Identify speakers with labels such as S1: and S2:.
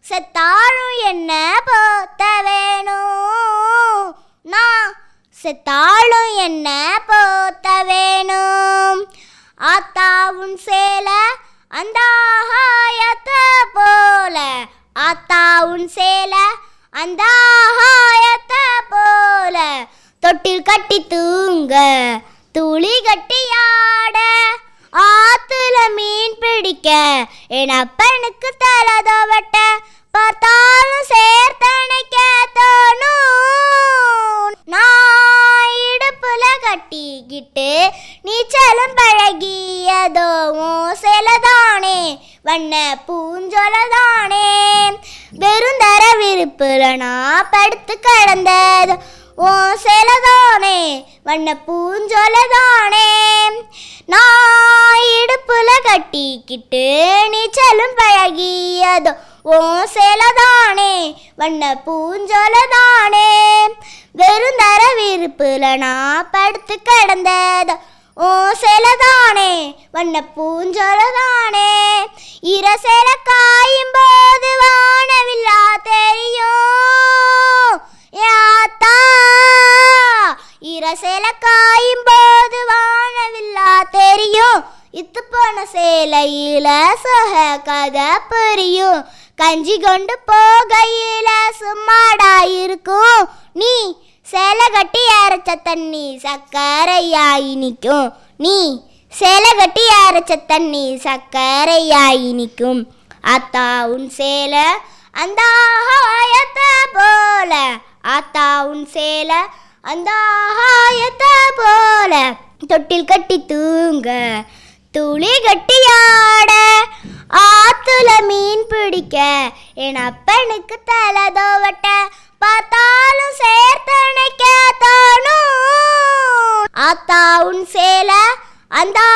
S1: செத்தாலும் என்ன போத்த வேணும் நான் செத்தாலும் என்ன போத்த வேணும் ஆத்தாவும் சேல அந்த ஆகாயத்தை போல ஆத்தாவும் சேல அந்த ஆகாயத்தை போல தொட்டில் கட்டி தூங்க துளி கட்டி ஆட ஆத்துல மீன் பிடிக்க என் அப்பனுக்கு தலதோ வெட்ட பார்த்தாலும் சேர்த்தணைக்க தோணும் நான் இடுப்புல கட்டிக்கிட்டு நீச்சலும் பழகியதோ சிலதானே வண்ண பூஞ்சொலதானே வெறுந்தர விருப்புல நான் படுத்து கிடந்தது ஓ சிலதானே வண்ண பூஞ்சொலதானே நான் இடுப்புல கட்டிக்கிட்டு நீச்சலும் பழகியதோ ஓ சேலதானே வண்ண பூஞ்சொலதானே வெறுந்தர விருப்புல நான் படுத்து கிடந்ததோ ஓ சேலதானே வண்ண பூஞ்சொலதானே இரசேல காயும் போது வானவில்லா தெரியும் யாத்தா இரசேல காயும் போது வானவில்லா தெரியும் இத்து போன சேலையில சொக கதை புரியும் கஞ்சி கொண்டு போகையில சும்மாடா இருக்கும் நீ சேலை கட்டி அரைச்ச தண்ணி சக்கரையாயி நிற்கும் நீ சேலை கட்டி அரைச்ச தண்ணி சக்கரையாயி நிற்கும் அத்தா உன் சேலை அந்த ஆகாயத்தை போல ஆத்தா உன் சேலை அந்த ஆகாயத்தை போல தொட்டில் கட்டி தூங்க துளி கட்டி ஆட ஆத்துல மீன் பிடிக்க என் அப்பனுக்கு தலை தோவட்ட பார்த்தாலும் சேர்த்தணைக்க தோணும் ஆத்தா உன் சேலை அந்த